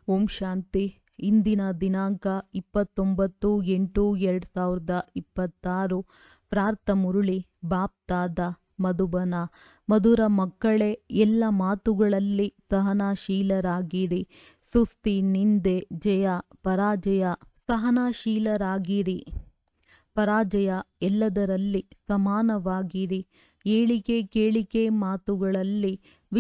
ಓಂ ಶಾಂತಿ ಇಂದಿನ ದಿನಾಂಕ ಇಪ್ಪತ್ತೊಂಬತ್ತು ಎಂಟು ಎರಡು ಸಾವಿರದ ಇಪ್ಪತ್ತಾರು ಪ್ರಾರ್ಥ ಮುರುಳಿ ಬಾಪ್ತಾದ ಮಧುಬನ ಮಧುರ ಮಕ್ಕಳೇ ಎಲ್ಲ ಮಾತುಗಳಲ್ಲಿ ಸಹನಶೀಲರಾಗಿರಿ ಸುಸ್ತಿ ನಿಂದೆ ಜಯ ಪರಾಜಯ ಸಹನಶೀಲರಾಗಿರಿ ಪರಾಜಯ ಎಲ್ಲದರಲ್ಲಿ ಸಮಾನವಾಗಿರಿ ಏಳಿಗೆ ಕೇಳಿಕೆ ಮಾತುಗಳಲ್ಲಿ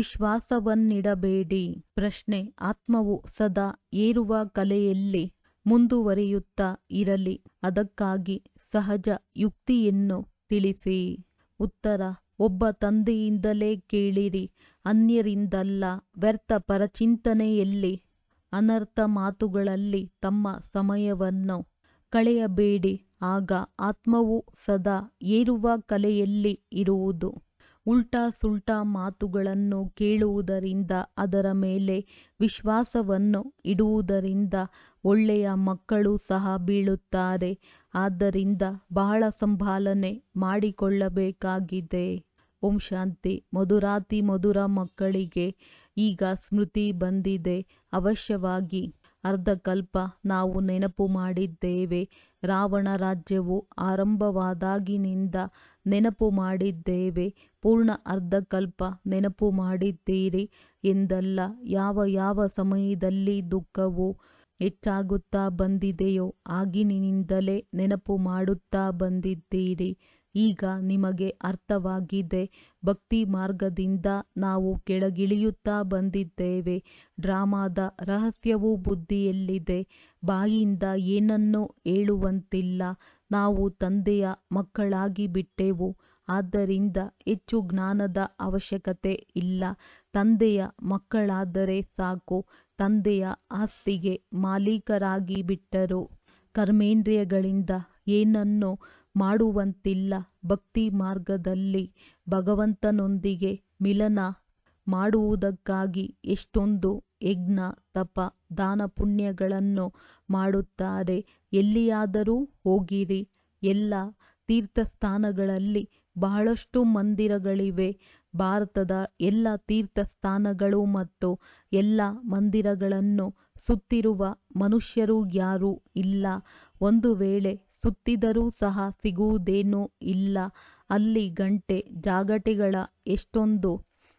ವಿಶ್ವಾಸವನ್ನಿಡಬೇಡಿ ಪ್ರಶ್ನೆ ಆತ್ಮವು ಸದಾ ಏರುವ ಕಲೆಯಲ್ಲಿ ಮುಂದುವರಿಯುತ್ತಾ ಇರಲಿ ಅದಕ್ಕಾಗಿ ಸಹಜ ಯುಕ್ತಿಯನ್ನು ತಿಳಿಸಿ ಉತ್ತರ ಒಬ್ಬ ತಂದೆಯಿಂದಲೇ ಕೇಳಿರಿ ಅನ್ಯರಿಂದಲ್ಲ ವ್ಯರ್ಥ ಪರಚಿಂತನೆಯಲ್ಲಿ ಅನರ್ಥ ಮಾತುಗಳಲ್ಲಿ ತಮ್ಮ ಸಮಯವನ್ನು ಕಳೆಯಬೇಡಿ ಆಗ ಆತ್ಮವು ಸದಾ ಏರುವ ಕಲೆಯಲ್ಲಿ ಇರುವುದು ಉಲ್ಟಾ ಸುಲ್ಟಾ ಮಾತುಗಳನ್ನು ಕೇಳುವುದರಿಂದ ಅದರ ಮೇಲೆ ವಿಶ್ವಾಸವನ್ನು ಇಡುವುದರಿಂದ ಒಳ್ಳೆಯ ಮಕ್ಕಳು ಸಹ ಬೀಳುತ್ತಾರೆ ಆದ್ದರಿಂದ ಬಹಳ ಸಂಭಾಲನೆ ಮಾಡಿಕೊಳ್ಳಬೇಕಾಗಿದೆ ಓಂ ಶಾಂತಿ ಮಧುರಾತಿ ಮಧುರ ಮಕ್ಕಳಿಗೆ ಈಗ ಸ್ಮೃತಿ ಬಂದಿದೆ ಅವಶ್ಯವಾಗಿ ಅರ್ಧಕಲ್ಪ ನಾವು ನೆನಪು ಮಾಡಿದ್ದೇವೆ ರಾವಣ ರಾಜ್ಯವು ಆರಂಭವಾದಾಗಿನಿಂದ ನೆನಪು ಮಾಡಿದ್ದೇವೆ ಪೂರ್ಣ ಅರ್ಧಕಲ್ಪ ನೆನಪು ಮಾಡಿದ್ದೀರಿ ಎಂದಲ್ಲ ಯಾವ ಯಾವ ಸಮಯದಲ್ಲಿ ದುಃಖವು ಹೆಚ್ಚಾಗುತ್ತಾ ಬಂದಿದೆಯೋ ಆಗಿನಿಂದಲೇ ನೆನಪು ಮಾಡುತ್ತಾ ಬಂದಿದ್ದೀರಿ ಈಗ ನಿಮಗೆ ಅರ್ಥವಾಗಿದೆ ಭಕ್ತಿ ಮಾರ್ಗದಿಂದ ನಾವು ಕೆಳಗಿಳಿಯುತ್ತಾ ಬಂದಿದ್ದೇವೆ ಡ್ರಾಮಾದ ರಹಸ್ಯವು ಬುದ್ಧಿಯಲ್ಲಿದೆ ಬಾಯಿಂದ ಏನನ್ನೂ ಹೇಳುವಂತಿಲ್ಲ ನಾವು ತಂದೆಯ ಮಕ್ಕಳಾಗಿ ಬಿಟ್ಟೆವು ಆದ್ದರಿಂದ ಹೆಚ್ಚು ಜ್ಞಾನದ ಅವಶ್ಯಕತೆ ಇಲ್ಲ ತಂದೆಯ ಮಕ್ಕಳಾದರೆ ಸಾಕು ತಂದೆಯ ಆಸ್ತಿಗೆ ಮಾಲೀಕರಾಗಿ ಬಿಟ್ಟರು ಕರ್ಮೇಂದ್ರಿಯಗಳಿಂದ ಏನನ್ನೂ ಮಾಡುವಂತಿಲ್ಲ ಭಕ್ತಿ ಮಾರ್ಗದಲ್ಲಿ ಭಗವಂತನೊಂದಿಗೆ ಮಿಲನ ಮಾಡುವುದಕ್ಕಾಗಿ ಎಷ್ಟೊಂದು ಯಜ್ಞ ತಪ ದಾನ ಪುಣ್ಯಗಳನ್ನು ಮಾಡುತ್ತಾರೆ ಎಲ್ಲಿಯಾದರೂ ಹೋಗಿರಿ ಎಲ್ಲ ತೀರ್ಥಸ್ಥಾನಗಳಲ್ಲಿ ಬಹಳಷ್ಟು ಮಂದಿರಗಳಿವೆ ಭಾರತದ ಎಲ್ಲ ತೀರ್ಥಸ್ಥಾನಗಳು ಮತ್ತು ಎಲ್ಲ ಮಂದಿರಗಳನ್ನು ಸುತ್ತಿರುವ ಮನುಷ್ಯರು ಯಾರೂ ಇಲ್ಲ ಒಂದು ವೇಳೆ ಸುತ್ತಿದರೂ ಸಹ ಸಿಗುವುದೇನೂ ಇಲ್ಲ ಅಲ್ಲಿ ಗಂಟೆ ಜಾಗಟೆಗಳ ಎಷ್ಟೊಂದು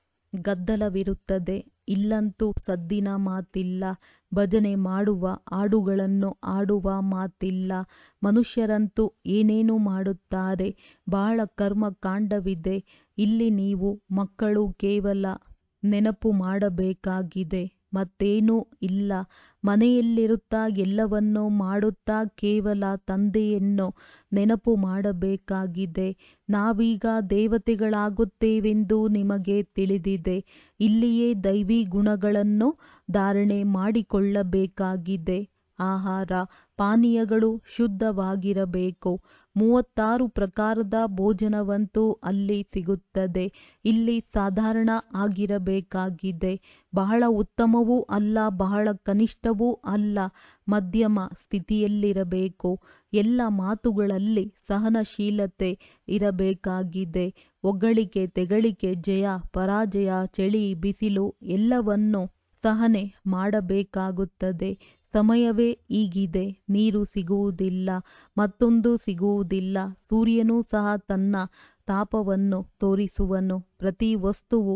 ಗದ್ದಲವಿರುತ್ತದೆ ಇಲ್ಲಂತೂ ಸದ್ದಿನ ಮಾತಿಲ್ಲ ಭಜನೆ ಮಾಡುವ ಹಾಡುಗಳನ್ನು ಆಡುವ ಮಾತಿಲ್ಲ ಮನುಷ್ಯರಂತೂ ಏನೇನು ಮಾಡುತ್ತಾರೆ ಬಹಳ ಕರ್ಮಕಾಂಡವಿದೆ ಇಲ್ಲಿ ನೀವು ಮಕ್ಕಳು ಕೇವಲ ನೆನಪು ಮಾಡಬೇಕಾಗಿದೆ ಮತ್ತೇನೂ ಇಲ್ಲ ಮನೆಯಲ್ಲಿರುತ್ತಾ ಎಲ್ಲವನ್ನೂ ಮಾಡುತ್ತಾ ಕೇವಲ ತಂದೆಯನ್ನು ನೆನಪು ಮಾಡಬೇಕಾಗಿದೆ ನಾವೀಗ ದೇವತೆಗಳಾಗುತ್ತೇವೆಂದು ನಿಮಗೆ ತಿಳಿದಿದೆ ಇಲ್ಲಿಯೇ ದೈವಿ ಗುಣಗಳನ್ನು ಧಾರಣೆ ಮಾಡಿಕೊಳ್ಳಬೇಕಾಗಿದೆ ಆಹಾರ ಪಾನೀಯಗಳು ಶುದ್ಧವಾಗಿರಬೇಕು ಮೂವತ್ತಾರು ಪ್ರಕಾರದ ಭೋಜನವಂತೂ ಅಲ್ಲಿ ಸಿಗುತ್ತದೆ ಇಲ್ಲಿ ಸಾಧಾರಣ ಆಗಿರಬೇಕಾಗಿದೆ ಬಹಳ ಉತ್ತಮವೂ ಅಲ್ಲ ಬಹಳ ಕನಿಷ್ಠವೂ ಅಲ್ಲ ಮಧ್ಯಮ ಸ್ಥಿತಿಯಲ್ಲಿರಬೇಕು ಎಲ್ಲ ಮಾತುಗಳಲ್ಲಿ ಸಹನಶೀಲತೆ ಇರಬೇಕಾಗಿದೆ ಹೊಗಳಿಕೆ ತೆಗಳಿಕೆ ಜಯ ಪರಾಜಯ ಚಳಿ ಬಿಸಿಲು ಎಲ್ಲವನ್ನೂ ಸಹನೆ ಮಾಡಬೇಕಾಗುತ್ತದೆ ಸಮಯವೇ ಹೀಗಿದೆ ನೀರು ಸಿಗುವುದಿಲ್ಲ ಮತ್ತೊಂದು ಸಿಗುವುದಿಲ್ಲ ಸೂರ್ಯನೂ ಸಹ ತನ್ನ ತಾಪವನ್ನು ತೋರಿಸುವನು ಪ್ರತಿ ವಸ್ತುವು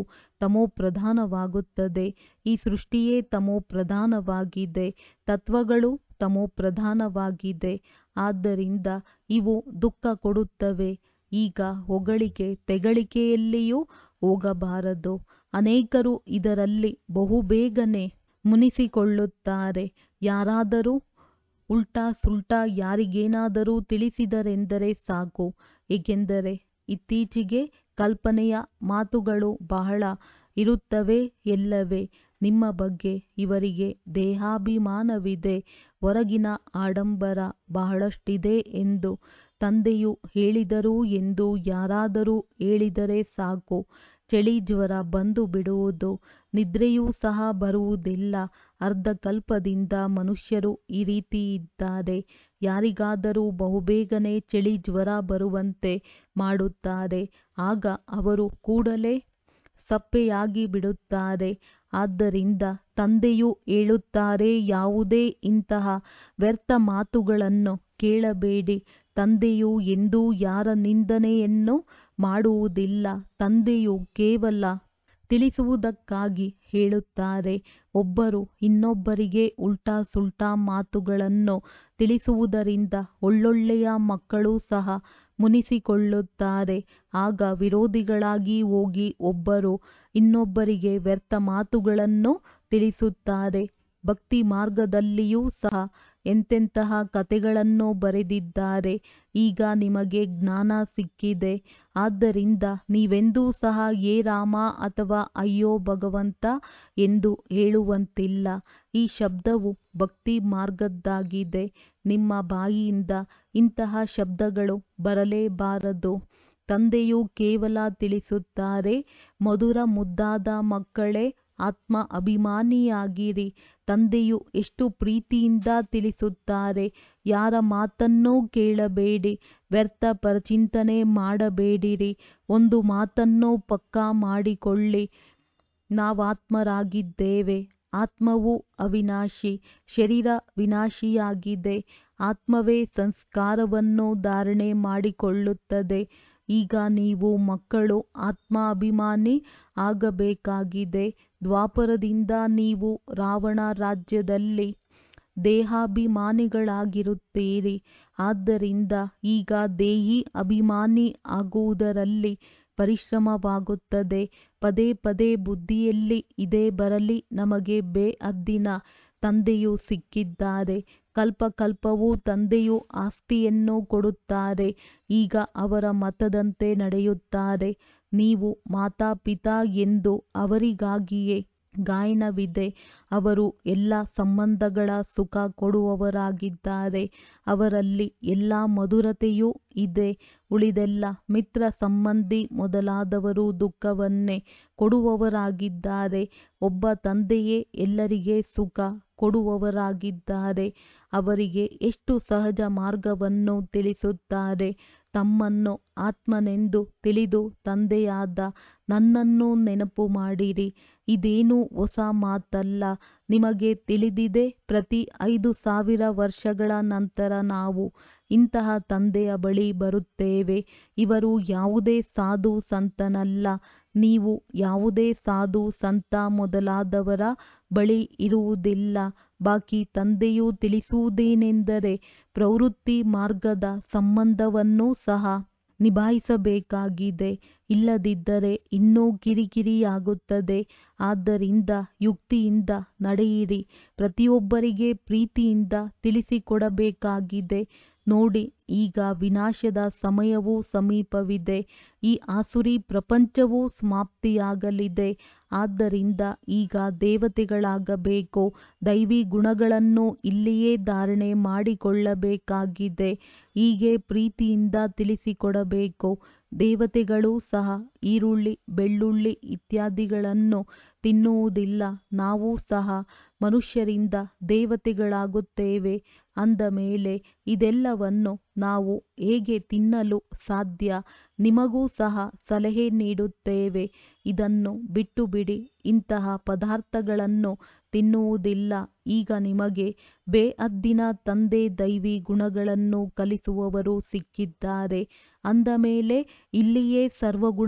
ತಮೋಪ್ರಧಾನವಾಗುತ್ತದೆ ಈ ಸೃಷ್ಟಿಯೇ ತಮೋಪ್ರಧಾನವಾಗಿದೆ ತತ್ವಗಳು ತಮೋಪ್ರಧಾನವಾಗಿದೆ ಆದ್ದರಿಂದ ಇವು ದುಃಖ ಕೊಡುತ್ತವೆ ಈಗ ಹೊಗಳಿಕೆ ತೆಗಳಿಕೆಯಲ್ಲಿಯೂ ಹೋಗಬಾರದು ಅನೇಕರು ಇದರಲ್ಲಿ ಬಹುಬೇಗನೆ ಮುನಿಸಿಕೊಳ್ಳುತ್ತಾರೆ ಯಾರಾದರೂ ಉಲ್ಟಾ ಸುಲ್ಟಾ ಯಾರಿಗೇನಾದರೂ ತಿಳಿಸಿದರೆಂದರೆ ಸಾಕು ಏಕೆಂದರೆ ಇತ್ತೀಚೆಗೆ ಕಲ್ಪನೆಯ ಮಾತುಗಳು ಬಹಳ ಇರುತ್ತವೆ ಎಲ್ಲವೇ ನಿಮ್ಮ ಬಗ್ಗೆ ಇವರಿಗೆ ದೇಹಾಭಿಮಾನವಿದೆ ಹೊರಗಿನ ಆಡಂಬರ ಬಹಳಷ್ಟಿದೆ ಎಂದು ತಂದೆಯು ಹೇಳಿದರು ಎಂದು ಯಾರಾದರೂ ಹೇಳಿದರೆ ಸಾಕು ಚಳಿ ಜ್ವರ ಬಂದು ಬಿಡುವುದು ನಿದ್ರೆಯೂ ಸಹ ಬರುವುದಿಲ್ಲ ಅರ್ಧಕಲ್ಪದಿಂದ ಮನುಷ್ಯರು ಈ ರೀತಿ ಇದ್ದಾರೆ ಯಾರಿಗಾದರೂ ಬಹುಬೇಗನೆ ಚಳಿ ಜ್ವರ ಬರುವಂತೆ ಮಾಡುತ್ತಾರೆ ಆಗ ಅವರು ಕೂಡಲೇ ಸಪ್ಪೆಯಾಗಿ ಬಿಡುತ್ತಾರೆ ಆದ್ದರಿಂದ ತಂದೆಯು ಹೇಳುತ್ತಾರೆ ಯಾವುದೇ ಇಂತಹ ವ್ಯರ್ಥ ಮಾತುಗಳನ್ನು ಕೇಳಬೇಡಿ ತಂದೆಯು ಎಂದೂ ಯಾರ ನಿಂದನೆಯನ್ನು ಮಾಡುವುದಿಲ್ಲ ತಂದೆಯು ಕೇವಲ ತಿಳಿಸುವುದಕ್ಕಾಗಿ ಹೇಳುತ್ತಾರೆ ಒಬ್ಬರು ಇನ್ನೊಬ್ಬರಿಗೆ ಉಲ್ಟಾ ಸುಲ್ಟಾ ಮಾತುಗಳನ್ನು ತಿಳಿಸುವುದರಿಂದ ಒಳ್ಳೊಳ್ಳೆಯ ಮಕ್ಕಳು ಸಹ ಮುನಿಸಿಕೊಳ್ಳುತ್ತಾರೆ ಆಗ ವಿರೋಧಿಗಳಾಗಿ ಹೋಗಿ ಒಬ್ಬರು ಇನ್ನೊಬ್ಬರಿಗೆ ವ್ಯರ್ಥ ಮಾತುಗಳನ್ನು ತಿಳಿಸುತ್ತಾರೆ ಭಕ್ತಿ ಮಾರ್ಗದಲ್ಲಿಯೂ ಸಹ ಎಂತೆಂತಹ ಕಥೆಗಳನ್ನು ಬರೆದಿದ್ದಾರೆ ಈಗ ನಿಮಗೆ ಜ್ಞಾನ ಸಿಕ್ಕಿದೆ ಆದ್ದರಿಂದ ನೀವೆಂದೂ ಸಹ ಹೇ ರಾಮ ಅಥವಾ ಅಯ್ಯೋ ಭಗವಂತ ಎಂದು ಹೇಳುವಂತಿಲ್ಲ ಈ ಶಬ್ದವು ಭಕ್ತಿ ಮಾರ್ಗದ್ದಾಗಿದೆ ನಿಮ್ಮ ಬಾಯಿಯಿಂದ ಇಂತಹ ಶಬ್ದಗಳು ಬರಲೇಬಾರದು ತಂದೆಯು ಕೇವಲ ತಿಳಿಸುತ್ತಾರೆ ಮಧುರ ಮುದ್ದಾದ ಮಕ್ಕಳೇ ಆತ್ಮ ಅಭಿಮಾನಿಯಾಗಿರಿ ತಂದೆಯು ಎಷ್ಟು ಪ್ರೀತಿಯಿಂದ ತಿಳಿಸುತ್ತಾರೆ ಯಾರ ಮಾತನ್ನೂ ಕೇಳಬೇಡಿ ವ್ಯರ್ಥ ಪರಚಿಂತನೆ ಮಾಡಬೇಡಿರಿ ಒಂದು ಮಾತನ್ನು ಪಕ್ಕಾ ಮಾಡಿಕೊಳ್ಳಿ ನಾವಾತ್ಮರಾಗಿದ್ದೇವೆ ಆತ್ಮವು ಅವಿನಾಶಿ ಶರೀರ ವಿನಾಶಿಯಾಗಿದೆ ಆತ್ಮವೇ ಸಂಸ್ಕಾರವನ್ನು ಧಾರಣೆ ಮಾಡಿಕೊಳ್ಳುತ್ತದೆ ಈಗ ನೀವು ಮಕ್ಕಳು ಆತ್ಮ ಅಭಿಮಾನಿ ಆಗಬೇಕಾಗಿದೆ ದ್ವಾಪರದಿಂದ ನೀವು ರಾವಣ ರಾಜ್ಯದಲ್ಲಿ ದೇಹಾಭಿಮಾನಿಗಳಾಗಿರುತ್ತೀರಿ ಆದ್ದರಿಂದ ಈಗ ದೇಹಿ ಅಭಿಮಾನಿ ಆಗುವುದರಲ್ಲಿ ಪರಿಶ್ರಮವಾಗುತ್ತದೆ ಪದೇ ಪದೇ ಬುದ್ಧಿಯಲ್ಲಿ ಇದೇ ಬರಲಿ ನಮಗೆ ಬೇಅದ್ದಿನ ತಂದೆಯು ಸಿಕ್ಕಿದ್ದಾರೆ ಕಲ್ಪ ಕಲ್ಪವೂ ತಂದೆಯು ಆಸ್ತಿಯನ್ನು ಕೊಡುತ್ತಾರೆ ಈಗ ಅವರ ಮತದಂತೆ ನಡೆಯುತ್ತಾರೆ ನೀವು ಮಾತಾಪಿತಾ ಎಂದು ಅವರಿಗಾಗಿಯೇ ಗಾಯನವಿದೆ ಅವರು ಎಲ್ಲ ಸಂಬಂಧಗಳ ಸುಖ ಕೊಡುವವರಾಗಿದ್ದಾರೆ ಅವರಲ್ಲಿ ಎಲ್ಲ ಮಧುರತೆಯೂ ಇದೆ ಉಳಿದೆಲ್ಲ ಮಿತ್ರ ಸಂಬಂಧಿ ಮೊದಲಾದವರು ದುಃಖವನ್ನೇ ಕೊಡುವವರಾಗಿದ್ದಾರೆ ಒಬ್ಬ ತಂದೆಯೇ ಎಲ್ಲರಿಗೆ ಸುಖ ಕೊಡುವವರಾಗಿದ್ದಾರೆ ಅವರಿಗೆ ಎಷ್ಟು ಸಹಜ ಮಾರ್ಗವನ್ನು ತಿಳಿಸುತ್ತಾರೆ ತಮ್ಮನ್ನು ಆತ್ಮನೆಂದು ತಿಳಿದು ತಂದೆಯಾದ ನನ್ನನ್ನು ನೆನಪು ಮಾಡಿರಿ ಇದೇನು ಹೊಸ ಮಾತಲ್ಲ ನಿಮಗೆ ತಿಳಿದಿದೆ ಪ್ರತಿ ಐದು ಸಾವಿರ ವರ್ಷಗಳ ನಂತರ ನಾವು ಇಂತಹ ತಂದೆಯ ಬಳಿ ಬರುತ್ತೇವೆ ಇವರು ಯಾವುದೇ ಸಾಧು ಸಂತನಲ್ಲ ನೀವು ಯಾವುದೇ ಸಾಧು ಸಂತ ಮೊದಲಾದವರ ಬಳಿ ಇರುವುದಿಲ್ಲ ಬಾಕಿ ತಂದೆಯು ತಿಳಿಸುವುದೇನೆಂದರೆ ಪ್ರವೃತ್ತಿ ಮಾರ್ಗದ ಸಂಬಂಧವನ್ನೂ ಸಹ ನಿಭಾಯಿಸಬೇಕಾಗಿದೆ ಇಲ್ಲದಿದ್ದರೆ ಇನ್ನೂ ಕಿರಿಕಿರಿಯಾಗುತ್ತದೆ ಆದ್ದರಿಂದ ಯುಕ್ತಿಯಿಂದ ನಡೆಯಿರಿ ಪ್ರತಿಯೊಬ್ಬರಿಗೆ ಪ್ರೀತಿಯಿಂದ ತಿಳಿಸಿಕೊಡಬೇಕಾಗಿದೆ ನೋಡಿ ಈಗ ವಿನಾಶದ ಸಮಯವೂ ಸಮೀಪವಿದೆ ಈ ಆಸುರಿ ಪ್ರಪಂಚವೂ ಸಮಾಪ್ತಿಯಾಗಲಿದೆ ಆದ್ದರಿಂದ ಈಗ ದೇವತೆಗಳಾಗಬೇಕು ದೈವಿ ಗುಣಗಳನ್ನು ಇಲ್ಲಿಯೇ ಧಾರಣೆ ಮಾಡಿಕೊಳ್ಳಬೇಕಾಗಿದೆ ಹೀಗೆ ಪ್ರೀತಿಯಿಂದ ತಿಳಿಸಿಕೊಡಬೇಕು ದೇವತೆಗಳೂ ಸಹ ಈರುಳ್ಳಿ ಬೆಳ್ಳುಳ್ಳಿ ಇತ್ಯಾದಿಗಳನ್ನು ತಿನ್ನುವುದಿಲ್ಲ ನಾವು ಸಹ ಮನುಷ್ಯರಿಂದ ದೇವತೆಗಳಾಗುತ್ತೇವೆ ಅಂದ ಮೇಲೆ ಇದೆಲ್ಲವನ್ನು ನಾವು ಹೇಗೆ ತಿನ್ನಲು ಸಾಧ್ಯ ನಿಮಗೂ ಸಹ ಸಲಹೆ ನೀಡುತ್ತೇವೆ ಇದನ್ನು ಬಿಟ್ಟುಬಿಡಿ ಇಂತಹ ಪದಾರ್ಥಗಳನ್ನು ತಿನ್ನುವುದಿಲ್ಲ ಈಗ ನಿಮಗೆ ಬೇಅದ್ದಿನ ತಂದೆ ದೈವಿ ಗುಣಗಳನ್ನು ಕಲಿಸುವವರು ಸಿಕ್ಕಿದ್ದಾರೆ ಅಂದ ಮೇಲೆ ಇಲ್ಲಿಯೇ ಸರ್ವಗುಣ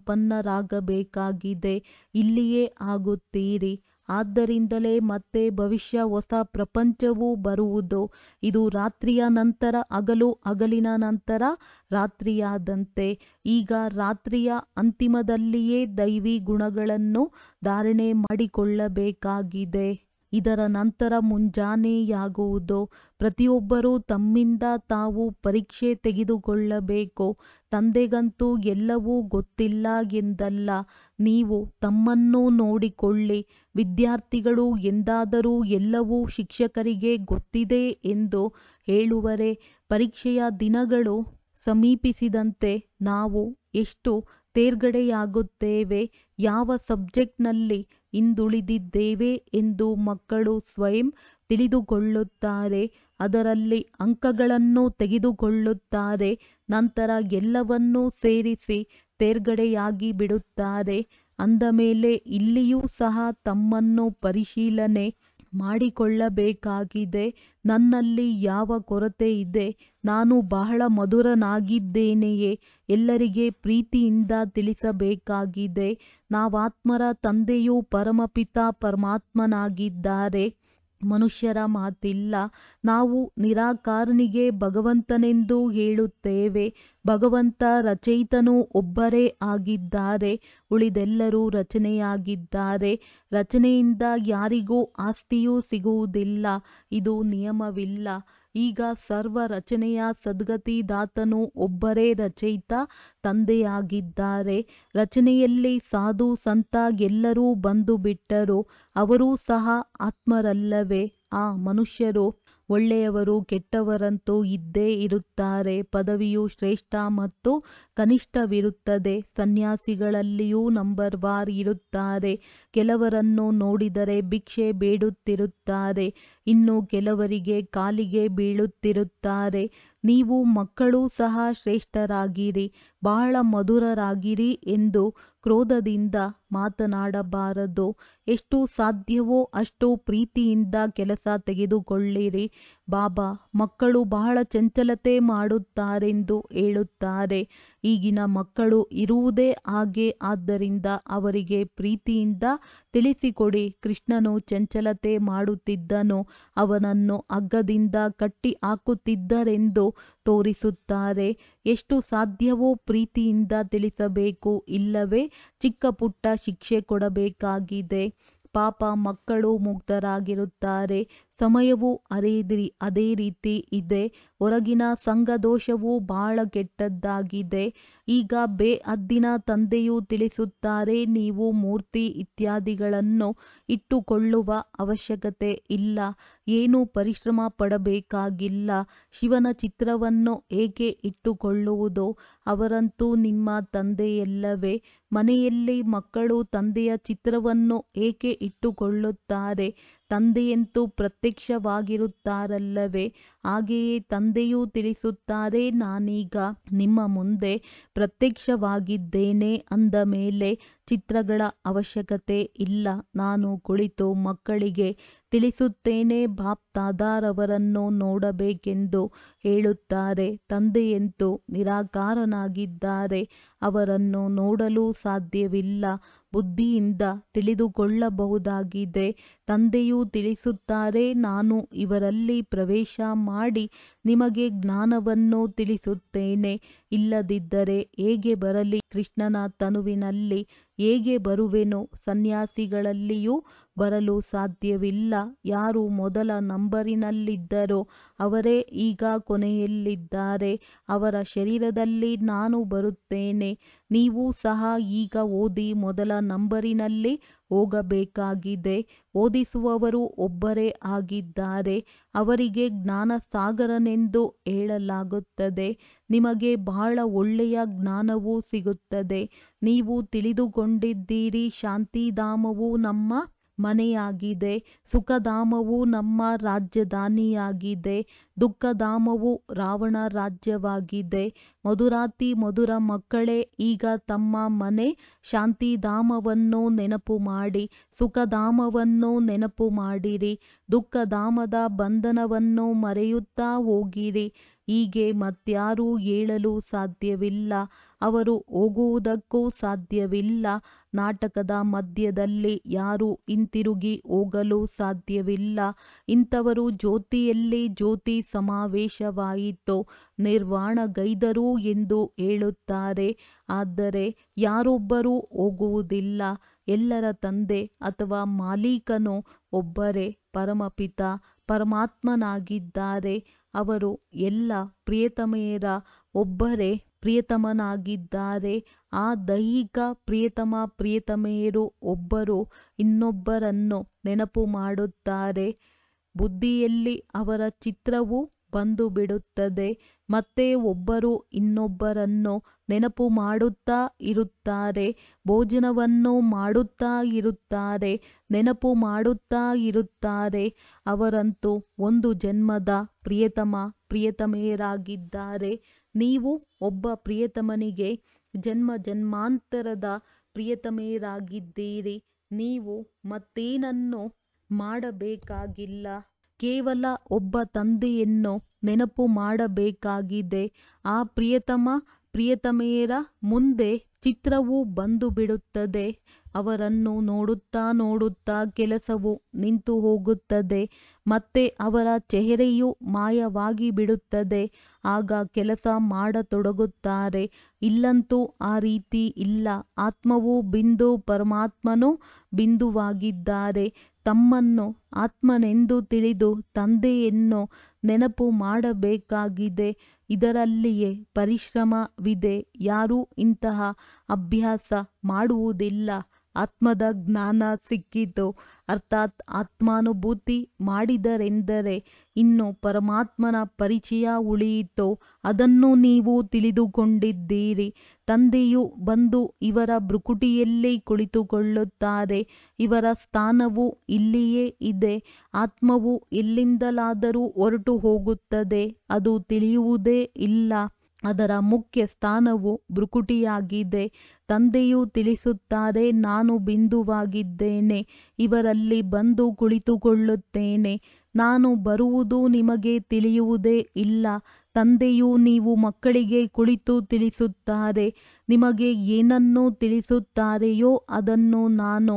ಸಂಪನ್ನರಾಗಬೇಕಾಗಿದೆ ಇಲ್ಲಿಯೇ ಆಗುತ್ತೀರಿ ಆದ್ದರಿಂದಲೇ ಮತ್ತೆ ಭವಿಷ್ಯ ಹೊಸ ಪ್ರಪಂಚವು ಬರುವುದು ಇದು ರಾತ್ರಿಯ ನಂತರ ಹಗಲು ಹಗಲಿನ ನಂತರ ರಾತ್ರಿಯಾದಂತೆ ಈಗ ರಾತ್ರಿಯ ಅಂತಿಮದಲ್ಲಿಯೇ ದೈವಿ ಗುಣಗಳನ್ನು ಧಾರಣೆ ಮಾಡಿಕೊಳ್ಳಬೇಕಾಗಿದೆ ಇದರ ನಂತರ ಮುಂಜಾನೆಯಾಗುವುದು ಪ್ರತಿಯೊಬ್ಬರೂ ತಮ್ಮಿಂದ ತಾವು ಪರೀಕ್ಷೆ ತೆಗೆದುಕೊಳ್ಳಬೇಕು ತಂದೆಗಂತೂ ಎಲ್ಲವೂ ಗೊತ್ತಿಲ್ಲ ಎಂದಲ್ಲ ನೀವು ತಮ್ಮನ್ನು ನೋಡಿಕೊಳ್ಳಿ ವಿದ್ಯಾರ್ಥಿಗಳು ಎಂದಾದರೂ ಎಲ್ಲವೂ ಶಿಕ್ಷಕರಿಗೆ ಗೊತ್ತಿದೆ ಎಂದು ಹೇಳುವರೆ ಪರೀಕ್ಷೆಯ ದಿನಗಳು ಸಮೀಪಿಸಿದಂತೆ ನಾವು ಎಷ್ಟು ತೇರ್ಗಡೆಯಾಗುತ್ತೇವೆ ಯಾವ ಸಬ್ಜೆಕ್ಟ್ನಲ್ಲಿ ಹಿಂದುಳಿದಿದ್ದೇವೆ ಎಂದು ಮಕ್ಕಳು ಸ್ವಯಂ ತಿಳಿದುಕೊಳ್ಳುತ್ತಾರೆ ಅದರಲ್ಲಿ ಅಂಕಗಳನ್ನು ತೆಗೆದುಕೊಳ್ಳುತ್ತಾರೆ ನಂತರ ಎಲ್ಲವನ್ನೂ ಸೇರಿಸಿ ತೇರ್ಗಡೆಯಾಗಿ ಬಿಡುತ್ತಾರೆ ಅಂದ ಮೇಲೆ ಇಲ್ಲಿಯೂ ಸಹ ತಮ್ಮನ್ನು ಪರಿಶೀಲನೆ ಮಾಡಿಕೊಳ್ಳಬೇಕಾಗಿದೆ ನನ್ನಲ್ಲಿ ಯಾವ ಕೊರತೆ ಇದೆ ನಾನು ಬಹಳ ಮಧುರನಾಗಿದ್ದೇನೆಯೇ ಎಲ್ಲರಿಗೆ ಪ್ರೀತಿಯಿಂದ ತಿಳಿಸಬೇಕಾಗಿದೆ ನಾವಾತ್ಮರ ತಂದೆಯು ಪರಮಪಿತ ಪರಮಾತ್ಮನಾಗಿದ್ದಾರೆ ಮನುಷ್ಯರ ಮಾತಿಲ್ಲ ನಾವು ನಿರಾಕಾರನಿಗೆ ಭಗವಂತನೆಂದು ಹೇಳುತ್ತೇವೆ ಭಗವಂತ ರಚಯಿತನು ಒಬ್ಬರೇ ಆಗಿದ್ದಾರೆ ಉಳಿದೆಲ್ಲರೂ ರಚನೆಯಾಗಿದ್ದಾರೆ ರಚನೆಯಿಂದ ಯಾರಿಗೂ ಆಸ್ತಿಯೂ ಸಿಗುವುದಿಲ್ಲ ಇದು ನಿಯಮವಿಲ್ಲ ಈಗ ಸರ್ವ ರಚನೆಯ ಸದ್ಗತಿದಾತನು ಒಬ್ಬರೇ ರಚಯಿತ ತಂದೆಯಾಗಿದ್ದಾರೆ ರಚನೆಯಲ್ಲಿ ಸಾಧು ಸಂತ ಎಲ್ಲರೂ ಬಂದು ಬಿಟ್ಟರು ಅವರೂ ಸಹ ಆತ್ಮರಲ್ಲವೇ ಆ ಮನುಷ್ಯರು ಒಳ್ಳೆಯವರು ಕೆಟ್ಟವರಂತೂ ಇದ್ದೇ ಇರುತ್ತಾರೆ ಪದವಿಯು ಶ್ರೇಷ್ಠ ಮತ್ತು ಕನಿಷ್ಠವಿರುತ್ತದೆ ಸನ್ಯಾಸಿಗಳಲ್ಲಿಯೂ ನಂಬರ್ ವಾರ್ ಇರುತ್ತಾರೆ ಕೆಲವರನ್ನು ನೋಡಿದರೆ ಭಿಕ್ಷೆ ಬೇಡುತ್ತಿರುತ್ತಾರೆ ಇನ್ನು ಕೆಲವರಿಗೆ ಕಾಲಿಗೆ ಬೀಳುತ್ತಿರುತ್ತಾರೆ ನೀವು ಮಕ್ಕಳೂ ಸಹ ಶ್ರೇಷ್ಠರಾಗಿರಿ ಬಹಳ ಮಧುರರಾಗಿರಿ ಎಂದು ಕ್ರೋಧದಿಂದ ಮಾತನಾಡಬಾರದು ಎಷ್ಟು ಸಾಧ್ಯವೋ ಅಷ್ಟು ಪ್ರೀತಿಯಿಂದ ಕೆಲಸ ತೆಗೆದುಕೊಳ್ಳಿರಿ ಬಾಬಾ ಮಕ್ಕಳು ಬಹಳ ಚಂಚಲತೆ ಮಾಡುತ್ತಾರೆಂದು ಹೇಳುತ್ತಾರೆ ಈಗಿನ ಮಕ್ಕಳು ಇರುವುದೇ ಹಾಗೆ ಆದ್ದರಿಂದ ಅವರಿಗೆ ಪ್ರೀತಿಯಿಂದ ತಿಳಿಸಿಕೊಡಿ ಕೃಷ್ಣನು ಚಂಚಲತೆ ಮಾಡುತ್ತಿದ್ದನು ಅವನನ್ನು ಹಗ್ಗದಿಂದ ಕಟ್ಟಿ ಹಾಕುತ್ತಿದ್ದರೆಂದು ತೋರಿಸುತ್ತಾರೆ ಎಷ್ಟು ಸಾಧ್ಯವೋ ಪ್ರೀತಿಯಿಂದ ತಿಳಿಸಬೇಕು ಇಲ್ಲವೇ ಚಿಕ್ಕ ಪುಟ್ಟ ಶಿಕ್ಷೆ ಕೊಡಬೇಕಾಗಿದೆ ಪಾಪ ಮಕ್ಕಳು ಮುಗ್ಧರಾಗಿರುತ್ತಾರೆ ಸಮಯವು ಅದೇ ಅದೇ ರೀತಿ ಇದೆ ಹೊರಗಿನ ಸಂಘದೋಷವು ಬಹಳ ಕೆಟ್ಟದ್ದಾಗಿದೆ ಈಗ ಬೇಹದ್ದಿನ ತಂದೆಯು ತಿಳಿಸುತ್ತಾರೆ ನೀವು ಮೂರ್ತಿ ಇತ್ಯಾದಿಗಳನ್ನು ಇಟ್ಟುಕೊಳ್ಳುವ ಅವಶ್ಯಕತೆ ಇಲ್ಲ ಏನು ಪರಿಶ್ರಮ ಪಡಬೇಕಾಗಿಲ್ಲ ಶಿವನ ಚಿತ್ರವನ್ನು ಏಕೆ ಇಟ್ಟುಕೊಳ್ಳುವುದು ಅವರಂತೂ ನಿಮ್ಮ ತಂದೆಯಲ್ಲವೇ ಮನೆಯಲ್ಲಿ ಮಕ್ಕಳು ತಂದೆಯ ಚಿತ್ರವನ್ನು ಏಕೆ ಇಟ್ಟುಕೊಳ್ಳುತ್ತಾರೆ ತಂದೆಯಂತೂ ಪ್ರತ್ಯಕ್ಷವಾಗಿರುತ್ತಾರಲ್ಲವೇ ಹಾಗೆಯೇ ತಂದೆಯೂ ತಿಳಿಸುತ್ತಾರೆ ನಾನೀಗ ನಿಮ್ಮ ಮುಂದೆ ಪ್ರತ್ಯಕ್ಷವಾಗಿದ್ದೇನೆ ಅಂದ ಮೇಲೆ ಚಿತ್ರಗಳ ಅವಶ್ಯಕತೆ ಇಲ್ಲ ನಾನು ಕುಳಿತು ಮಕ್ಕಳಿಗೆ ತಿಳಿಸುತ್ತೇನೆ ಬಾಪ್ ತಾದಾರವರನ್ನು ನೋಡಬೇಕೆಂದು ಹೇಳುತ್ತಾರೆ ತಂದೆಯಂತೂ ನಿರಾಕಾರನಾಗಿದ್ದಾರೆ ಅವರನ್ನು ನೋಡಲು ಸಾಧ್ಯವಿಲ್ಲ ಬುದ್ಧಿಯಿಂದ ತಿಳಿದುಕೊಳ್ಳಬಹುದಾಗಿದೆ ತಂದೆಯು ತಿಳಿಸುತ್ತಾರೆ ನಾನು ಇವರಲ್ಲಿ ಪ್ರವೇಶ ಮಾಡಿ ನಿಮಗೆ ಜ್ಞಾನವನ್ನು ತಿಳಿಸುತ್ತೇನೆ ಇಲ್ಲದಿದ್ದರೆ ಹೇಗೆ ಬರಲಿ ಕೃಷ್ಣನ ತನುವಿನಲ್ಲಿ ಹೇಗೆ ಬರುವೆನು ಸನ್ಯಾಸಿಗಳಲ್ಲಿಯೂ ಬರಲು ಸಾಧ್ಯವಿಲ್ಲ ಯಾರು ಮೊದಲ ನಂಬರಿನಲ್ಲಿದ್ದರೋ ಅವರೇ ಈಗ ಕೊನೆಯಲ್ಲಿದ್ದಾರೆ ಅವರ ಶರೀರದಲ್ಲಿ ನಾನು ಬರುತ್ತೇನೆ ನೀವು ಸಹ ಈಗ ಓದಿ ಮೊದಲ ನಂಬರಿನಲ್ಲಿ ಹೋಗಬೇಕಾಗಿದೆ ಓದಿಸುವವರು ಒಬ್ಬರೇ ಆಗಿದ್ದಾರೆ ಅವರಿಗೆ ಜ್ಞಾನಸಾಗರನೆಂದು ಹೇಳಲಾಗುತ್ತದೆ ನಿಮಗೆ ಬಹಳ ಒಳ್ಳೆಯ ಜ್ಞಾನವೂ ಸಿಗುತ್ತದೆ ನೀವು ತಿಳಿದುಕೊಂಡಿದ್ದೀರಿ ಶಾಂತಿಧಾಮವು ನಮ್ಮ ಮನೆಯಾಗಿದೆ ಸುಖಧಾಮವು ನಮ್ಮ ರಾಜಧಾನಿಯಾಗಿದೆ ದುಃಖಧಾಮವು ರಾವಣ ರಾಜ್ಯವಾಗಿದೆ ಮಧುರಾತಿ ಮಧುರ ಮಕ್ಕಳೇ ಈಗ ತಮ್ಮ ಮನೆ ಶಾಂತಿಧಾಮವನ್ನು ನೆನಪು ಮಾಡಿ ಸುಖಧಾಮವನ್ನು ನೆನಪು ಮಾಡಿರಿ ದುಃಖಧಾಮದ ಬಂಧನವನ್ನು ಮರೆಯುತ್ತಾ ಹೋಗಿರಿ ಹೀಗೆ ಮತ್ಯಾರೂ ಹೇಳಲು ಸಾಧ್ಯವಿಲ್ಲ ಅವರು ಹೋಗುವುದಕ್ಕೂ ಸಾಧ್ಯವಿಲ್ಲ ನಾಟಕದ ಮಧ್ಯದಲ್ಲಿ ಯಾರೂ ಹಿಂತಿರುಗಿ ಹೋಗಲು ಸಾಧ್ಯವಿಲ್ಲ ಇಂಥವರು ಜ್ಯೋತಿಯಲ್ಲಿ ಜ್ಯೋತಿ ಸಮಾವೇಶವಾಯಿತು ನಿರ್ವಾಣಗೈದರು ಎಂದು ಹೇಳುತ್ತಾರೆ ಆದರೆ ಯಾರೊಬ್ಬರೂ ಹೋಗುವುದಿಲ್ಲ ಎಲ್ಲರ ತಂದೆ ಅಥವಾ ಮಾಲೀಕನು ಒಬ್ಬರೇ ಪರಮಪಿತ ಪರಮಾತ್ಮನಾಗಿದ್ದಾರೆ ಅವರು ಎಲ್ಲ ಪ್ರಿಯತಮೆಯರ ಒಬ್ಬರೇ ಪ್ರಿಯತಮನಾಗಿದ್ದಾರೆ ಆ ದೈಹಿಕ ಪ್ರಿಯತಮ ಪ್ರಿಯತಮೆಯರು ಒಬ್ಬರು ಇನ್ನೊಬ್ಬರನ್ನು ನೆನಪು ಮಾಡುತ್ತಾರೆ ಬುದ್ಧಿಯಲ್ಲಿ ಅವರ ಚಿತ್ರವು ಬಂದು ಬಿಡುತ್ತದೆ ಮತ್ತೆ ಒಬ್ಬರು ಇನ್ನೊಬ್ಬರನ್ನು ನೆನಪು ಮಾಡುತ್ತಾ ಇರುತ್ತಾರೆ ಭೋಜನವನ್ನು ಮಾಡುತ್ತಾ ಇರುತ್ತಾರೆ ನೆನಪು ಮಾಡುತ್ತಾ ಇರುತ್ತಾರೆ ಅವರಂತೂ ಒಂದು ಜನ್ಮದ ಪ್ರಿಯತಮ ಪ್ರಿಯತಮೆಯರಾಗಿದ್ದಾರೆ ನೀವು ಒಬ್ಬ ಪ್ರಿಯತಮನಿಗೆ ಜನ್ಮ ಜನ್ಮಾಂತರದ ಪ್ರಿಯತಮೆಯರಾಗಿದ್ದೀರಿ ನೀವು ಮತ್ತೇನನ್ನೂ ಮಾಡಬೇಕಾಗಿಲ್ಲ ಕೇವಲ ಒಬ್ಬ ತಂದೆಯನ್ನು ನೆನಪು ಮಾಡಬೇಕಾಗಿದೆ ಆ ಪ್ರಿಯತಮ ಪ್ರಿಯತಮೆಯರ ಮುಂದೆ ಚಿತ್ರವು ಬಂದು ಬಿಡುತ್ತದೆ ಅವರನ್ನು ನೋಡುತ್ತಾ ನೋಡುತ್ತಾ ಕೆಲಸವು ನಿಂತು ಹೋಗುತ್ತದೆ ಮತ್ತೆ ಅವರ ಚೆಹರೆಯು ಮಾಯವಾಗಿ ಬಿಡುತ್ತದೆ ಆಗ ಕೆಲಸ ಮಾಡತೊಡಗುತ್ತಾರೆ ಇಲ್ಲಂತೂ ಆ ರೀತಿ ಇಲ್ಲ ಆತ್ಮವು ಬಿಂದು ಪರಮಾತ್ಮನು ಬಿಂದುವಾಗಿದ್ದಾರೆ ತಮ್ಮನ್ನು ಆತ್ಮನೆಂದು ತಿಳಿದು ತಂದೆಯನ್ನು ನೆನಪು ಮಾಡಬೇಕಾಗಿದೆ ಇದರಲ್ಲಿಯೇ ಪರಿಶ್ರಮವಿದೆ ಯಾರೂ ಇಂತಹ ಅಭ್ಯಾಸ ಮಾಡುವುದಿಲ್ಲ ಆತ್ಮದ ಜ್ಞಾನ ಸಿಕ್ಕಿತು ಅರ್ಥಾತ್ ಆತ್ಮಾನುಭೂತಿ ಮಾಡಿದರೆಂದರೆ ಇನ್ನು ಪರಮಾತ್ಮನ ಪರಿಚಯ ಉಳಿಯಿತು ಅದನ್ನು ನೀವು ತಿಳಿದುಕೊಂಡಿದ್ದೀರಿ ತಂದೆಯು ಬಂದು ಇವರ ಭ್ರುಕುಟಿಯಲ್ಲಿ ಕುಳಿತುಕೊಳ್ಳುತ್ತಾರೆ ಇವರ ಸ್ಥಾನವು ಇಲ್ಲಿಯೇ ಇದೆ ಆತ್ಮವು ಎಲ್ಲಿಂದಲಾದರೂ ಹೊರಟು ಹೋಗುತ್ತದೆ ಅದು ತಿಳಿಯುವುದೇ ಇಲ್ಲ ಅದರ ಮುಖ್ಯ ಸ್ಥಾನವು ಭ್ರುಕುಟಿಯಾಗಿದೆ ತಂದೆಯು ತಿಳಿಸುತ್ತಾರೆ ನಾನು ಬಿಂದುವಾಗಿದ್ದೇನೆ ಇವರಲ್ಲಿ ಬಂದು ಕುಳಿತುಕೊಳ್ಳುತ್ತೇನೆ ನಾನು ಬರುವುದು ನಿಮಗೆ ತಿಳಿಯುವುದೇ ಇಲ್ಲ ತಂದೆಯು ನೀವು ಮಕ್ಕಳಿಗೆ ಕುಳಿತು ತಿಳಿಸುತ್ತಾರೆ ನಿಮಗೆ ಏನನ್ನು ತಿಳಿಸುತ್ತಾರೆಯೋ ಅದನ್ನು ನಾನು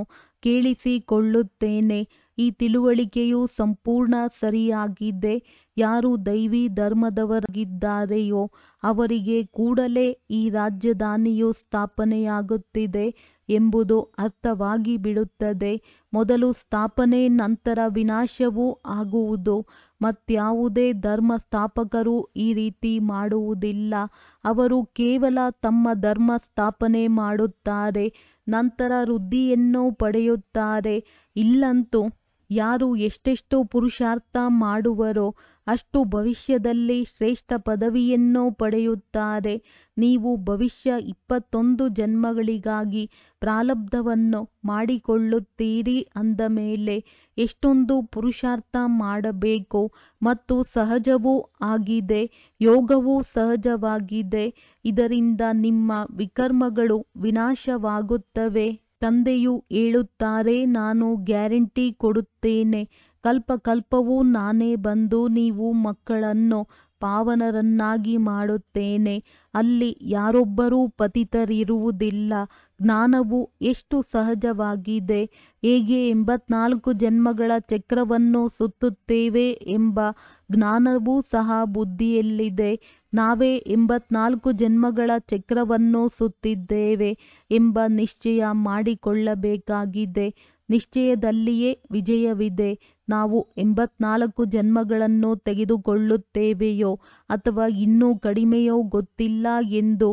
ಕೇಳಿಸಿಕೊಳ್ಳುತ್ತೇನೆ ಈ ತಿಳುವಳಿಕೆಯು ಸಂಪೂರ್ಣ ಸರಿಯಾಗಿದೆ ಯಾರು ದೈವಿ ಧರ್ಮದವರಾಗಿದ್ದಾರೆಯೋ ಅವರಿಗೆ ಕೂಡಲೇ ಈ ರಾಜಧಾನಿಯು ಸ್ಥಾಪನೆಯಾಗುತ್ತಿದೆ ಎಂಬುದು ಅರ್ಥವಾಗಿ ಬಿಡುತ್ತದೆ ಮೊದಲು ಸ್ಥಾಪನೆ ನಂತರ ವಿನಾಶವೂ ಆಗುವುದು ಮತ್ಯಾವುದೇ ಧರ್ಮ ಸ್ಥಾಪಕರು ಈ ರೀತಿ ಮಾಡುವುದಿಲ್ಲ ಅವರು ಕೇವಲ ತಮ್ಮ ಧರ್ಮ ಸ್ಥಾಪನೆ ಮಾಡುತ್ತಾರೆ ನಂತರ ವೃದ್ಧಿಯನ್ನು ಪಡೆಯುತ್ತಾರೆ ಇಲ್ಲಂತೂ ಯಾರು ಎಷ್ಟೆಷ್ಟು ಪುರುಷಾರ್ಥ ಮಾಡುವರೋ ಅಷ್ಟು ಭವಿಷ್ಯದಲ್ಲಿ ಶ್ರೇಷ್ಠ ಪದವಿಯನ್ನು ಪಡೆಯುತ್ತಾರೆ ನೀವು ಭವಿಷ್ಯ ಇಪ್ಪತ್ತೊಂದು ಜನ್ಮಗಳಿಗಾಗಿ ಪ್ರಾರಬ್ಧವನ್ನು ಮಾಡಿಕೊಳ್ಳುತ್ತೀರಿ ಅಂದ ಮೇಲೆ ಎಷ್ಟೊಂದು ಪುರುಷಾರ್ಥ ಮಾಡಬೇಕು ಮತ್ತು ಸಹಜವೂ ಆಗಿದೆ ಯೋಗವೂ ಸಹಜವಾಗಿದೆ ಇದರಿಂದ ನಿಮ್ಮ ವಿಕರ್ಮಗಳು ವಿನಾಶವಾಗುತ್ತವೆ ತಂದೆಯು ಹೇಳುತ್ತಾರೆ ನಾನು ಗ್ಯಾರಂಟಿ ಕೊಡುತ್ತೇನೆ ಕಲ್ಪಕಲ್ಪವೂ ನಾನೇ ಬಂದು ನೀವು ಮಕ್ಕಳನ್ನು ಪಾವನರನ್ನಾಗಿ ಮಾಡುತ್ತೇನೆ ಅಲ್ಲಿ ಯಾರೊಬ್ಬರೂ ಪತಿತರಿರುವುದಿಲ್ಲ ಜ್ಞಾನವು ಎಷ್ಟು ಸಹಜವಾಗಿದೆ ಹೇಗೆ ಎಂಬತ್ನಾಲ್ಕು ಜನ್ಮಗಳ ಚಕ್ರವನ್ನು ಸುತ್ತುತ್ತೇವೆ ಎಂಬ ಜ್ಞಾನವೂ ಸಹ ಬುದ್ಧಿಯಲ್ಲಿದೆ ನಾವೇ ಎಂಬತ್ನಾಲ್ಕು ಜನ್ಮಗಳ ಚಕ್ರವನ್ನು ಸುತ್ತಿದ್ದೇವೆ ಎಂಬ ನಿಶ್ಚಯ ಮಾಡಿಕೊಳ್ಳಬೇಕಾಗಿದೆ ನಿಶ್ಚಯದಲ್ಲಿಯೇ ವಿಜಯವಿದೆ ನಾವು ಎಂಬತ್ನಾಲ್ಕು ಜನ್ಮಗಳನ್ನು ತೆಗೆದುಕೊಳ್ಳುತ್ತೇವೆಯೋ ಅಥವಾ ಇನ್ನೂ ಕಡಿಮೆಯೋ ಗೊತ್ತಿಲ್ಲ ಎಂದು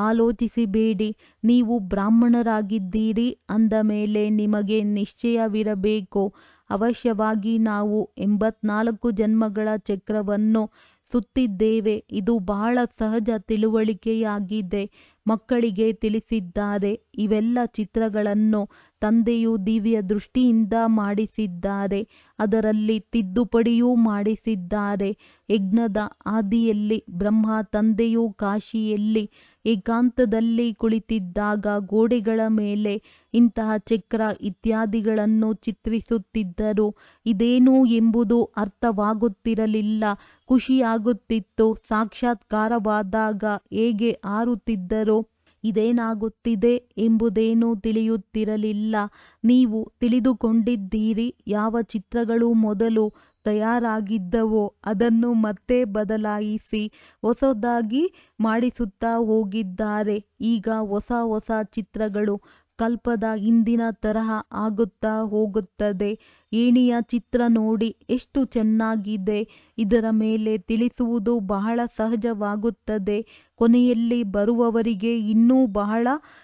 ಆಲೋಚಿಸಬೇಡಿ ನೀವು ಬ್ರಾಹ್ಮಣರಾಗಿದ್ದೀರಿ ಅಂದ ಮೇಲೆ ನಿಮಗೆ ನಿಶ್ಚಯವಿರಬೇಕು ಅವಶ್ಯವಾಗಿ ನಾವು ಎಂಬತ್ನಾಲ್ಕು ಜನ್ಮಗಳ ಚಕ್ರವನ್ನು ಸುತ್ತಿದ್ದೇವೆ ಇದು ಬಹಳ ಸಹಜ ತಿಳುವಳಿಕೆಯಾಗಿದೆ ಮಕ್ಕಳಿಗೆ ತಿಳಿಸಿದ್ದಾರೆ ಇವೆಲ್ಲ ಚಿತ್ರಗಳನ್ನು ತಂದೆಯು ದಿವ್ಯ ದೃಷ್ಟಿಯಿಂದ ಮಾಡಿಸಿದ್ದಾರೆ ಅದರಲ್ಲಿ ತಿದ್ದುಪಡಿಯೂ ಮಾಡಿಸಿದ್ದಾರೆ ಯಜ್ಞದ ಆದಿಯಲ್ಲಿ ಬ್ರಹ್ಮ ತಂದೆಯು ಕಾಶಿಯಲ್ಲಿ ಏಕಾಂತದಲ್ಲಿ ಕುಳಿತಿದ್ದಾಗ ಗೋಡೆಗಳ ಮೇಲೆ ಇಂತಹ ಚಕ್ರ ಇತ್ಯಾದಿಗಳನ್ನು ಚಿತ್ರಿಸುತ್ತಿದ್ದರು ಇದೇನು ಎಂಬುದು ಅರ್ಥವಾಗುತ್ತಿರಲಿಲ್ಲ ಖುಷಿಯಾಗುತ್ತಿತ್ತು ಸಾಕ್ಷಾತ್ಕಾರವಾದಾಗ ಹೇಗೆ ಹಾರುತ್ತಿದ್ದರೋ ಇದೇನಾಗುತ್ತಿದೆ ಎಂಬುದೇನೂ ತಿಳಿಯುತ್ತಿರಲಿಲ್ಲ ನೀವು ತಿಳಿದುಕೊಂಡಿದ್ದೀರಿ ಯಾವ ಚಿತ್ರಗಳು ಮೊದಲು ತಯಾರಾಗಿದ್ದವೋ ಅದನ್ನು ಮತ್ತೆ ಬದಲಾಯಿಸಿ ಹೊಸದಾಗಿ ಮಾಡಿಸುತ್ತಾ ಹೋಗಿದ್ದಾರೆ ಈಗ ಹೊಸ ಹೊಸ ಚಿತ್ರಗಳು ಕಲ್ಪದ ಹಿಂದಿನ ತರಹ ಆಗುತ್ತಾ ಹೋಗುತ್ತದೆ ಏಣಿಯ ಚಿತ್ರ ನೋಡಿ ಎಷ್ಟು ಚೆನ್ನಾಗಿದೆ ಇದರ ಮೇಲೆ ತಿಳಿಸುವುದು ಬಹಳ ಸಹಜವಾಗುತ್ತದೆ ಕೊನೆಯಲ್ಲಿ ಬರುವವರಿಗೆ ಇನ್ನೂ ಬಹಳ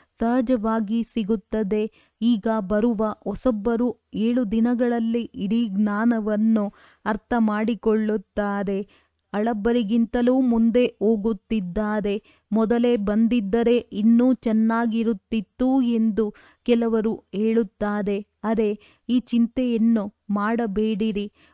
ಸಹಜವಾಗಿ ಸಿಗುತ್ತದೆ ಈಗ ಬರುವ ಹೊಸಬ್ಬರು ಏಳು ದಿನಗಳಲ್ಲಿ ಇಡೀ ಜ್ಞಾನವನ್ನು ಅರ್ಥ ಮಾಡಿಕೊಳ್ಳುತ್ತಾರೆ ಹಳಬರಿಗಿಂತಲೂ ಮುಂದೆ ಹೋಗುತ್ತಿದ್ದಾರೆ ಮೊದಲೇ ಬಂದಿದ್ದರೆ ಇನ್ನೂ ಚೆನ್ನಾಗಿರುತ್ತಿತ್ತು ಎಂದು ಕೆಲವರು ಹೇಳುತ್ತಾರೆ ಅರೆ ಈ ಚಿಂತೆಯನ್ನು ಮಾಡಬೇಡಿರಿ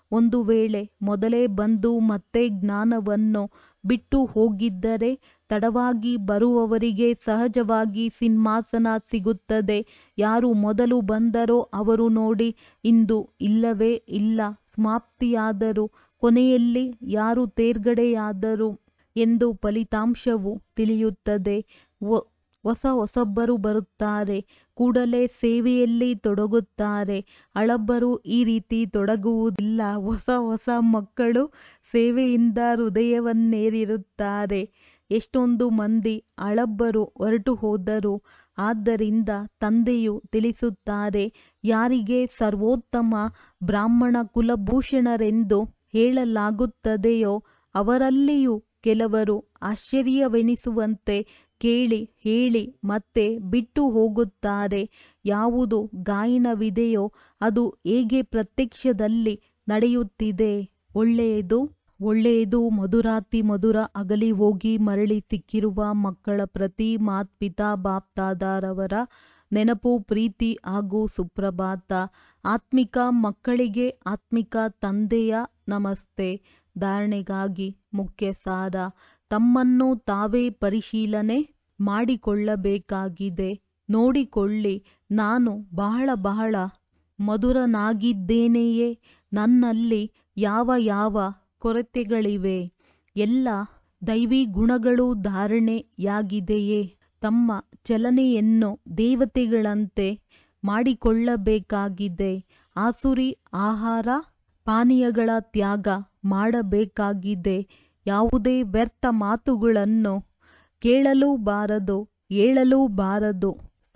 ಒಂದು ವೇಳೆ ಮೊದಲೇ ಬಂದು ಮತ್ತೆ ಜ್ಞಾನವನ್ನು ಬಿಟ್ಟು ಹೋಗಿದ್ದರೆ ತಡವಾಗಿ ಬರುವವರಿಗೆ ಸಹಜವಾಗಿ ಸಿಂಹಾಸನ ಸಿಗುತ್ತದೆ ಯಾರು ಮೊದಲು ಬಂದರೋ ಅವರು ನೋಡಿ ಇಂದು ಇಲ್ಲವೇ ಇಲ್ಲ ಸಮಾಪ್ತಿಯಾದರು ಕೊನೆಯಲ್ಲಿ ಯಾರು ತೇರ್ಗಡೆಯಾದರು ಎಂದು ಫಲಿತಾಂಶವು ತಿಳಿಯುತ್ತದೆ ಹೊಸ ಹೊಸಬ್ಬರು ಬರುತ್ತಾರೆ ಕೂಡಲೇ ಸೇವೆಯಲ್ಲಿ ತೊಡಗುತ್ತಾರೆ ಹಳಬರು ಈ ರೀತಿ ತೊಡಗುವುದಿಲ್ಲ ಹೊಸ ಹೊಸ ಮಕ್ಕಳು ಸೇವೆಯಿಂದ ಹೃದಯವನ್ನೇರಿರುತ್ತಾರೆ ಎಷ್ಟೊಂದು ಮಂದಿ ಹಳಬರು ಹೊರಟು ಹೋದರು ಆದ್ದರಿಂದ ತಂದೆಯು ತಿಳಿಸುತ್ತಾರೆ ಯಾರಿಗೆ ಸರ್ವೋತ್ತಮ ಬ್ರಾಹ್ಮಣ ಕುಲಭೂಷಣರೆಂದು ಹೇಳಲಾಗುತ್ತದೆಯೋ ಅವರಲ್ಲಿಯೂ ಕೆಲವರು ಆಶ್ಚರ್ಯವೆನಿಸುವಂತೆ ಕೇಳಿ ಹೇಳಿ ಮತ್ತೆ ಬಿಟ್ಟು ಹೋಗುತ್ತಾರೆ ಯಾವುದು ಗಾಯನವಿದೆಯೋ ಅದು ಹೇಗೆ ಪ್ರತ್ಯಕ್ಷದಲ್ಲಿ ನಡೆಯುತ್ತಿದೆ ಒಳ್ಳೆಯದು ಒಳ್ಳೆಯದು ಮಧುರಾತಿ ಮಧುರ ಅಗಲಿ ಹೋಗಿ ಮರಳಿ ಸಿಕ್ಕಿರುವ ಮಕ್ಕಳ ಪ್ರತಿ ಮಾತ್ಪಿತಾ ಬಾಪ್ದಾದಾರವರ ನೆನಪು ಪ್ರೀತಿ ಹಾಗೂ ಸುಪ್ರಭಾತ ಆತ್ಮಿಕ ಮಕ್ಕಳಿಗೆ ಆತ್ಮಿಕ ತಂದೆಯ ನಮಸ್ತೆ ಧಾರಣೆಗಾಗಿ ಮುಖ್ಯ ಸಾರ ತಮ್ಮನ್ನು ತಾವೇ ಪರಿಶೀಲನೆ ಮಾಡಿಕೊಳ್ಳಬೇಕಾಗಿದೆ ನೋಡಿಕೊಳ್ಳಿ ನಾನು ಬಹಳ ಬಹಳ ಮಧುರನಾಗಿದ್ದೇನೆಯೇ ನನ್ನಲ್ಲಿ ಯಾವ ಯಾವ ಕೊರತೆಗಳಿವೆ ಎಲ್ಲ ದೈವಿ ಗುಣಗಳು ಧಾರಣೆಯಾಗಿದೆಯೇ ತಮ್ಮ ಚಲನೆಯನ್ನು ದೇವತೆಗಳಂತೆ ಮಾಡಿಕೊಳ್ಳಬೇಕಾಗಿದೆ ಆಸುರಿ ಆಹಾರ ಪಾನೀಯಗಳ ತ್ಯಾಗ ಮಾಡಬೇಕಾಗಿದೆ ಯಾವುದೇ ವ್ಯರ್ಥ ಮಾತುಗಳನ್ನು ಕೇಳಲೂ ಬಾರದು ಹೇಳಲೂ ಬಾರದು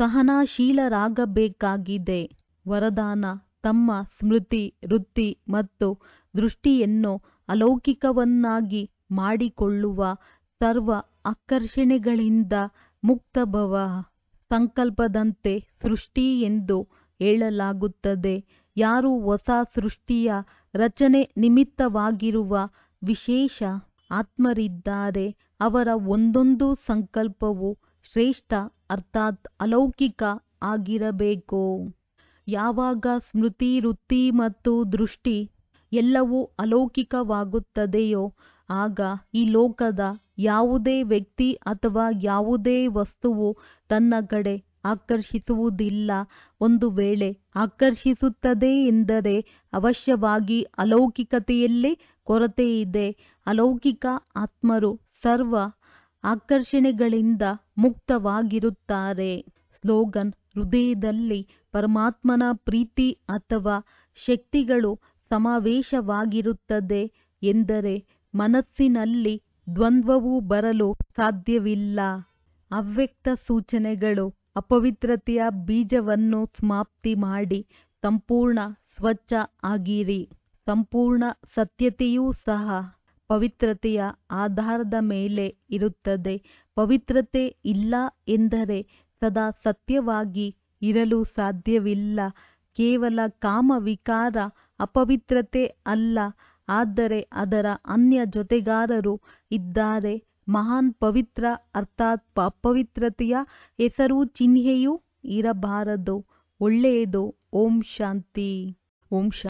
ಸಹನಶೀಲರಾಗಬೇಕಾಗಿದೆ ವರದಾನ ತಮ್ಮ ಸ್ಮೃತಿ ವೃತ್ತಿ ಮತ್ತು ದೃಷ್ಟಿಯನ್ನು ಅಲೌಕಿಕವನ್ನಾಗಿ ಮಾಡಿಕೊಳ್ಳುವ ಸರ್ವ ಆಕರ್ಷಣೆಗಳಿಂದ ಮುಕ್ತಭವ ಸಂಕಲ್ಪದಂತೆ ಸೃಷ್ಟಿ ಎಂದು ಹೇಳಲಾಗುತ್ತದೆ ಯಾರು ಹೊಸ ಸೃಷ್ಟಿಯ ರಚನೆ ನಿಮಿತ್ತವಾಗಿರುವ ವಿಶೇಷ ಆತ್ಮರಿದ್ದಾರೆ ಅವರ ಒಂದೊಂದು ಸಂಕಲ್ಪವು ಶ್ರೇಷ್ಠ ಅರ್ಥಾತ್ ಅಲೌಕಿಕ ಆಗಿರಬೇಕು ಯಾವಾಗ ಸ್ಮೃತಿ ವೃತ್ತಿ ಮತ್ತು ದೃಷ್ಟಿ ಎಲ್ಲವೂ ಅಲೌಕಿಕವಾಗುತ್ತದೆಯೋ ಆಗ ಈ ಲೋಕದ ಯಾವುದೇ ವ್ಯಕ್ತಿ ಅಥವಾ ಯಾವುದೇ ವಸ್ತುವು ತನ್ನ ಕಡೆ ಆಕರ್ಷಿಸುವುದಿಲ್ಲ ಒಂದು ವೇಳೆ ಆಕರ್ಷಿಸುತ್ತದೆ ಎಂದರೆ ಅವಶ್ಯವಾಗಿ ಅಲೌಕಿಕತೆಯಲ್ಲಿ ಕೊರತೆಯಿದೆ ಅಲೌಕಿಕ ಆತ್ಮರು ಸರ್ವ ಆಕರ್ಷಣೆಗಳಿಂದ ಮುಕ್ತವಾಗಿರುತ್ತಾರೆ ಸ್ಲೋಗನ್ ಹೃದಯದಲ್ಲಿ ಪರಮಾತ್ಮನ ಪ್ರೀತಿ ಅಥವಾ ಶಕ್ತಿಗಳು ಸಮಾವೇಶವಾಗಿರುತ್ತದೆ ಎಂದರೆ ಮನಸ್ಸಿನಲ್ಲಿ ದ್ವಂದ್ವವು ಬರಲು ಸಾಧ್ಯವಿಲ್ಲ ಅವ್ಯಕ್ತ ಸೂಚನೆಗಳು ಅಪವಿತ್ರತೆಯ ಬೀಜವನ್ನು ಸಮಾಪ್ತಿ ಮಾಡಿ ಸಂಪೂರ್ಣ ಸ್ವಚ್ಛ ಆಗಿರಿ ಸಂಪೂರ್ಣ ಸತ್ಯತೆಯೂ ಸಹ ಪವಿತ್ರತೆಯ ಆಧಾರದ ಮೇಲೆ ಇರುತ್ತದೆ ಪವಿತ್ರತೆ ಇಲ್ಲ ಎಂದರೆ ಸದಾ ಸತ್ಯವಾಗಿ ಇರಲು ಸಾಧ್ಯವಿಲ್ಲ ಕೇವಲ ಕಾಮ ವಿಕಾರ ಅಪವಿತ್ರತೆ ಅಲ್ಲ ಆದರೆ ಅದರ ಅನ್ಯ ಜೊತೆಗಾರರು ಇದ್ದಾರೆ ಮಹಾನ್ ಪವಿತ್ರ ಅರ್ಥಾತ್ ಅಪವಿತ್ರತೆಯ ಹೆಸರು ಚಿಹ್ನೆಯೂ ಇರಬಾರದು ಒಳ್ಳೆಯದು ಓಂ ಶಾಂತಿ ಓಂ ಶಾಂತಿ